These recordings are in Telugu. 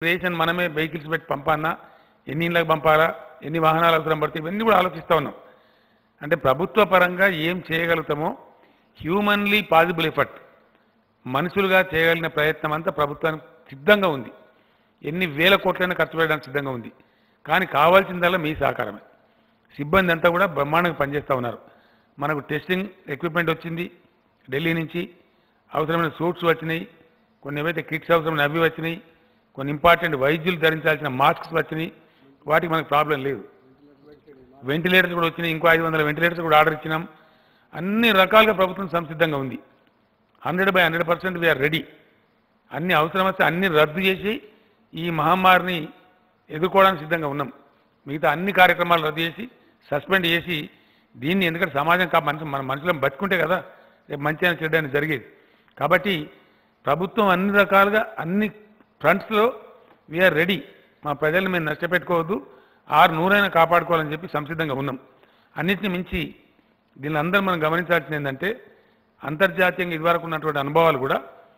రేషన్ మనమే వెహికల్స్ పెట్టి పంపాలన్నా ఎన్ని ఇళ్ళకి పంపాలా ఎన్ని వాహనాలు అవసరం పడతాయి ఇవన్నీ కూడా ఆలోచిస్తూ ఉన్నాం అంటే ప్రభుత్వ పరంగా ఏం చేయగలుగుతామో హ్యూమన్లీ పాసిబుల్ ఎఫర్ట్ మనుషులుగా చేయగలిగిన ప్రయత్నం అంతా ప్రభుత్వానికి సిద్ధంగా ఉంది ఎన్ని వేల కోట్లైనా ఖర్చు పెట్టడానికి సిద్ధంగా ఉంది కానీ కావాల్సిందల్లా మీ సహకారమే సిబ్బంది అంతా కూడా బ్రహ్మాండంగా పనిచేస్తూ ఉన్నారు మనకు టెస్టింగ్ ఎక్విప్మెంట్ వచ్చింది ఢిల్లీ నుంచి అవసరమైన సూట్స్ వచ్చినాయి కొన్ని ఏవైతే కిట్స్ అవసరమైన అవి వచ్చినాయి కొన్ని ఇంపార్టెంట్ వైద్యులు ధరించాల్సిన మాస్క్స్ వచ్చినాయి వాటికి మనకు ప్రాబ్లం లేదు వెంటిలేటర్స్ కూడా వచ్చినాయి ఇంకో ఐదు వందల వెంటిలేటర్స్ కూడా ఆర్డర్ ఇచ్చినాం అన్ని రకాలుగా ప్రభుత్వం సంసిద్ధంగా ఉంది hundred by hundred percent we're ready అన్ని అవసరం వస్తే అన్ని రద్దు చేసి ఈ మహమ్మారిని ఎదుర్కోవడానికి సిద్ధంగా ఉన్నాం మిగతా అన్ని కార్యక్రమాలు రద్దు చేసి సస్పెండ్ చేసి దీన్ని ఎందుకంటే సమాజం కా మనిషి మన మనుషులను బతుకుంటే కదా రేపు మంచి అని చెడ్డ అని జరిగేది కాబట్టి ప్రభుత్వం అన్ని రకాలుగా అన్ని ఫ్రంట్స్లో వీఆర్ రెడీ మా ప్రజల్ని మేము నష్టపెట్టుకోవద్దు ఆరు నూరైనా కాపాడుకోవాలని చెప్పి సంసిద్ధంగా ఉన్నాం అన్నిటిని మించి దీన్ని అందరూ మనం గమనించాల్సింది ఏంటంటే అంతర్జాతీయంగా ఇదివరకు ఉన్నటువంటి అనుభవాలు కూడా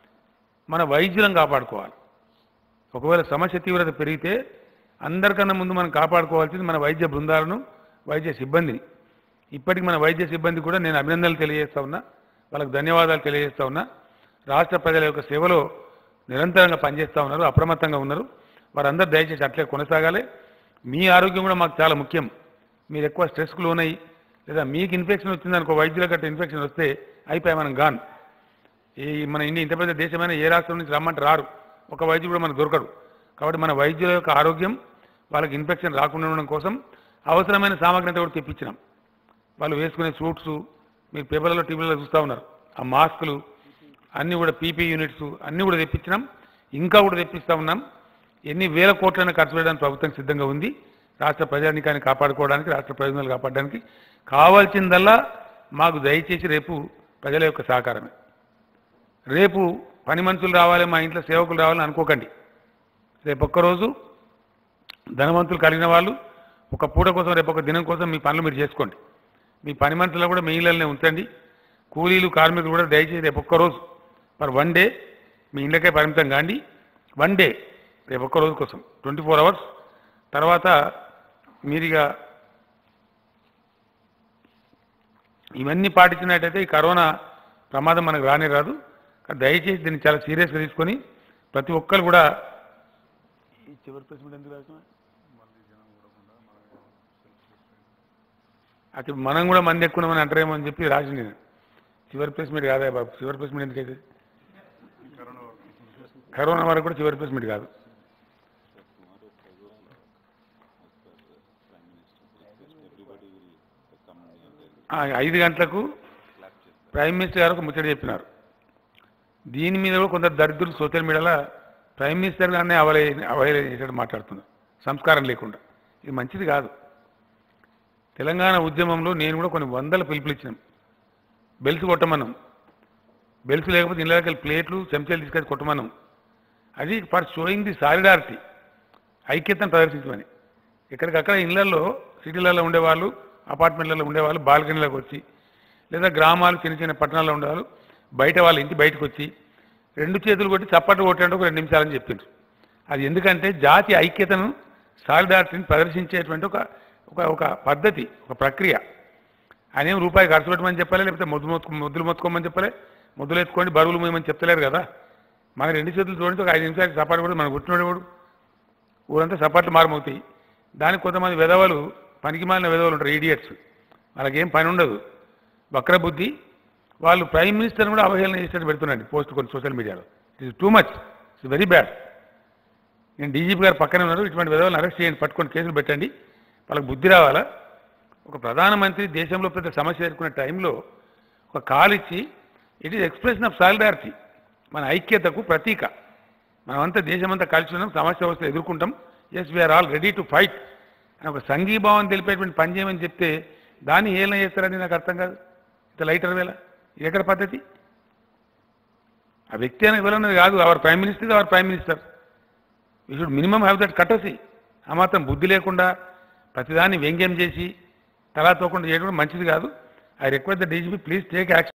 మన వైద్యులను కాపాడుకోవాలి ఒకవేళ సమస్య తీవ్రత పెరిగితే అందరికన్నా ముందు మనం కాపాడుకోవాల్సింది మన వైద్య బృందాలను వైద్య సిబ్బందిని ఇప్పటికి మన వైద్య సిబ్బంది కూడా నేను అభినందనలు తెలియజేస్తా ఉన్నా వాళ్ళకి ధన్యవాదాలు తెలియజేస్తా ఉన్నా రాష్ట్ర ప్రజల యొక్క సేవలో నిరంతరంగా పనిచేస్తూ ఉన్నారు అప్రమత్తంగా ఉన్నారు వారందరూ దయచేసి అట్లే కొనసాగాలి మీ ఆరోగ్యం కూడా మాకు చాలా ముఖ్యం మీరు ఎక్కువ స్ట్రెస్కు లోనయ్యి లేదా మీకు ఇన్ఫెక్షన్ వచ్చిందనుకో వైద్యుల గట్ట ఇన్ఫెక్షన్ వస్తే అయిపోయి మనం గాన్ ఈ మన ఇండియా ఇంత పెద్ద దేశమైన ఏ రాష్ట్రం నుంచి రమ్మంటే రారు ఒక వైద్యుడు కూడా మనకు దొరకడు కాబట్టి మన వైద్యుల యొక్క ఆరోగ్యం వాళ్ళకి ఇన్ఫెక్షన్ రాకుండా ఉండడం కోసం అవసరమైన సామగ్రి అంతా కూడా తెప్పించినాం వాళ్ళు వేసుకునే సూట్స్ మీరు పేపర్లలో టీవీలలో చూస్తూ ఉన్నారు ఆ మాస్కులు అన్నీ కూడా పీపీ యూనిట్స్ అన్నీ కూడా తెప్పించినాం ఇంకా కూడా తెప్పిస్తూ ఉన్నాం ఎన్ని వేల కోట్లైనా ఖర్చు పెట్టడానికి ప్రభుత్వం సిద్ధంగా ఉంది రాష్ట్ర ప్రజానికాన్ని కాపాడుకోవడానికి రాష్ట్ర ప్రయోజనాలు కాపాడడానికి కావాల్సిందల్లా మాకు దయచేసి రేపు ప్రజల యొక్క సహకారమే రేపు పని మనుషులు రావాలి మా ఇంట్లో సేవకులు రావాలని అనుకోకండి రేపు ఒక్కరోజు ధనవంతులు కలిగిన వాళ్ళు ఒక పూట కోసం రేపు ఒక దినం కోసం మీ పనులు మీరు చేసుకోండి మీ పని మనుషులను కూడా మీ ఇళ్ళనే ఉంచండి కూలీలు కార్మికులు కూడా దయచేసి రేపు ఒక్కరోజు పర్ వన్ డే మీ ఇళ్ళకే పరిమితం కాండి వన్ డే రేపు ఒక్క రోజు కోసం ట్వంటీ ఫోర్ అవర్స్ తర్వాత మీరిగా ఇవన్నీ పాటించినట్టయితే ఈ కరోనా ప్రమాదం మనకు రానే రాదు కానీ దయచేసి దీన్ని చాలా సీరియస్గా తీసుకొని ప్రతి ఒక్కరు కూడా ఈ చివరి ప్రెస్ మీట్ ఎందుకు రాసినా? అది మనం కూడా మంది ఎక్కున్నామని అంటారేమో అని చెప్పి రాసి నేను చివరి ప్రెస్ మీట్ కాదా బాబు చివరి ప్రెస్ మీట్ ఎందుకైతే కరోనా వరకు కూడా చివరి ప్రెస్ మీట్ కాదు ఆ, ఐదు గంటలకు ప్రైమ్ మినిస్టర్ గారు ఒక ముచ్చట చెప్పినారు దీని మీద కూడా కొంత దరిద్రులు సోషల్ మీడియాలో ప్రైమ్ మినిస్టర్ గారినే అవలే అవహేళన చేసేట్టు మాట్లాడుతున్నారు సంస్కారం లేకుండా ఇది మంచిది కాదు తెలంగాణ ఉద్యమంలో నేను కూడా కొన్ని వందల పిలుపులు ఇచ్చినాం బెల్స్ కొట్టమన్నాం బెల్స్ లేకపోతే ఇళ్ళకి వెళ్ళి ప్లేట్లు చెంచాలు తీసుకెళ్ళి కొట్టమన్నాం అది ఫర్ షోయింగ్ ది సాలిడారిటీ ఐక్యతను ప్రదర్శించమని ఎక్కడికక్కడ ఇళ్లలో సిటీలలో ఉండేవాళ్ళు అపార్ట్మెంట్లలో ఉండేవాళ్ళు బాల్కనీలోకి వచ్చి లేదా గ్రామాలు చిన్న చిన్న పట్టణాల్లో ఉండేవాళ్ళు బయట వాళ్ళ ఇంటి బయటకు వచ్చి రెండు చేతులు కొట్టి చప్పట్లు కొట్టండి ఒక రెండు నిమిషాలని చెప్పిండ్రు అది ఎందుకంటే జాతి ఐక్యతను సాలిడారిటీని ప్రదర్శించేటువంటి ఒక ఒక ఒక పద్ధతి ఒక ప్రక్రియ ఆయన ఏం రూపాయి ఖర్చు పెట్టమని చెప్పలే లేకపోతే ముద్దు మొత్తుకో ముద్దులు మొత్తుకోమని చెప్పలే ముద్దులు ఎత్తుకోండి బరువులు మేమని చెప్తలేరు కదా మన రెండు చేతులు చూడండి ఒక ఐదు నిమిషాలు సపాటు కూడా మనకు గుర్తున్నవాడు ఊరంతా సపాట్లు మారమవుతాయి దానికి కొంతమంది విధవలు పనికి మాలిన విధవలు ఉంటారు ఈడియట్స్ వాళ్ళకేం పని ఉండదు వక్ర బుద్ధి వాళ్ళు ప్రైమ్ మినిస్టర్ కూడా అవహేళన చేసేట్టు పెడుతున్నాండి పోస్ట్ కొన్ని సోషల్ మీడియాలో it is too much it's very bad నేను డీజీపీ గారు పక్కనే ఉన్నారు ఇటువంటి విధవలను అరెస్ట్ చేయండి పట్టుకొని కేసులు పెట్టండి వాళ్ళకి బుద్ధి రావాలా ఒక ప్రధానమంత్రి దేశంలో పెద్ద సమస్య ఎదుర్కొనే టైంలో ఒక కాల్ ఇచ్చి it is expression of solidarity మన ఐక్యతకు ప్రతీక మనమంతా దేశమంతా కలిసి ఉన్నాం సమస్య వస్తే ఎదుర్కొంటాం yes we're all ready to fight అని ఒక సంఘీభావం తెలిపేటువంటి పని చేయమని చెప్తే దాన్ని హేళన చేస్తారని నాకు అర్థం కాదు ఇంత లైటర్ వేళ ఇది ఎక్కడ పద్ధతి ఆ వ్యక్తి అనేది ఎవరన్నది కాదు our prime minister our prime minister we should minimum have that courtesy ఆ మాత్రం బుద్ధి లేకుండా ప్రతిదాన్ని వ్యంగ్యం చేసి తలా తోకుండా చేయడం కూడా మంచిది కాదు I request the DGP please take action